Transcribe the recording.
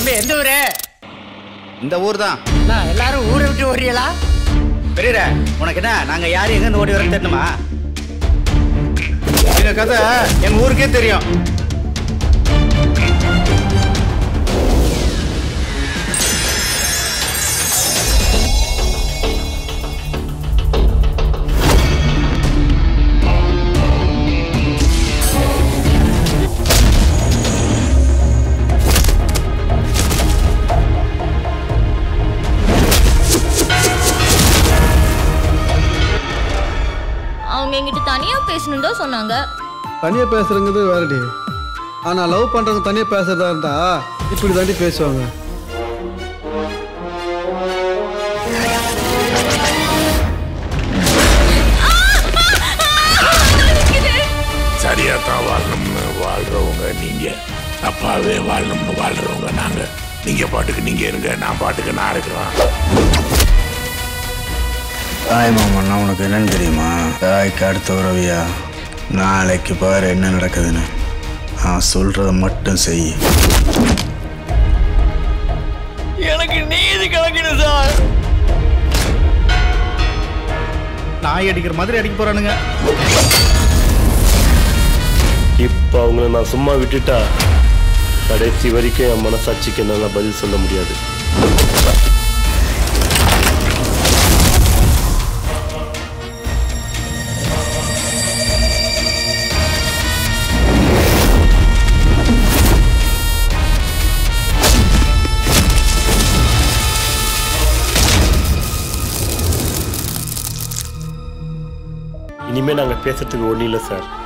தம்பி எந்த ஊரு இந்த ஊர் தான் நான் எல்லாரும் ஊரை விட்டு ஓடியலா பெரியர உனக்கு என்ன நாங்க யாரு எங்க இருந்து ஓடி வரோம் தெரியணுமா எங்க கதை எங்க ஊருக்கே தெரியும் அவங்க என்கிட்ட தனியா பேசணும் தான் சொன்னாங்க தனியாக பேசுறங்கிறது வேறடி ஆனால் லவ் பண்ணுறவங்க தனியாக பேசுறதா இருந்தா இப்படி தாண்டி பேசுவாங்க சரியா தான் வாழணும்னு வாழ்றவங்க நீங்க தப்பாவே வாழணும்னு வாழ்றவங்க நாங்க நீங்க பாட்டுக்கு நீங்க இருங்க நான் பாட்டுக்கு நான் இருக்கிறேன் தாய் மாமன்னா உனக்கு என்னன்னு தெரியுமா தாய்க்கு அடுத்த உறவியா நாளைக்கு பாரு என்ன நடக்குதுன்னு நான் சொல்றத மட்டும் செய் எனக்கு நீதி கலக்கணும் சார் நாய் அடிக்கிற மாதிரி அடிக்க போறானுங்க இப்போ அவங்கள நான் சும்மா விட்டுட்டா கடைசி வரைக்கும் என் மனசாட்சிக்கு என்னால் பதில் சொல்ல முடியாது இனிமேல் நாங்கள் பேசுறதுக்கு ஒன்றும் இல்லை சார்